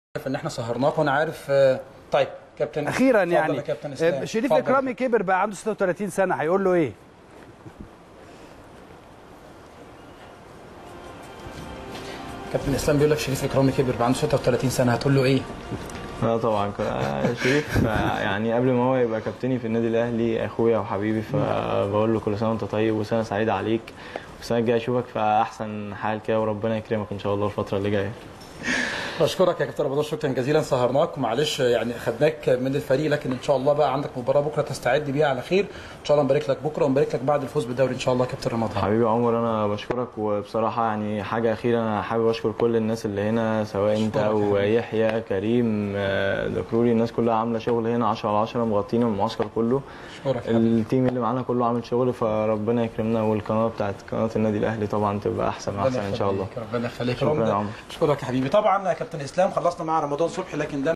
عارف ان احنا سهرناك وانا عارف آه، طيب كابتن اخيرا اتفضل يعني يا كابتن اسلام آه، شريف اتفضل. اكرامي كبر بقى عنده 36 سنه هيقول له ايه كابتن اسلام بيقول لك شريف اكرامي كبر بقى عنده 36 سنه هتقول له ايه؟ لا طبعا ك- آه، شريف آه، يعني قبل ما هو يبقى كابتني في النادي الاهلي اخويا وحبيبي فبقول له كل سنه وانت طيب وسنه سعيده عليك والسنه الجايه اشوفك في احسن حال كده وربنا يكرمك ان شاء الله الفتره اللي جايه بشكرك يا كابتن رمضان شكرا جزيلا سهرناك ومعلش يعني خدناك من الفريق لكن ان شاء الله بقى عندك مباراه بكره تستعد بيها على خير ان شاء الله نبارك لك بكره ونبارك لك بعد الفوز بالدوري ان شاء الله يا كابتن رمضان حبيبي عمر انا بشكرك وبصراحه يعني حاجه اخيره انا حابب اشكر كل الناس اللي هنا سواء انت أشكرك يا او حبيبي. يحيى كريم آه، دكروري الناس كلها عامله شغل هنا 10 على 10 مغطينا المعسكر كله اشكرك يا حبيبي. التيم اللي معانا كله عامل شغل فربنا يكرمنا والقناه بتاعت قناه النادي الاهلي طبعا تبقى احسن ربنا واحسن ان شاء الله يخليك، ربنا يخليك شكرا يا ربنا- عمر. اشكرك يا حبيبي طبعا يا كابتن اسلام خلصنا مع رمضان صبحي لكن ده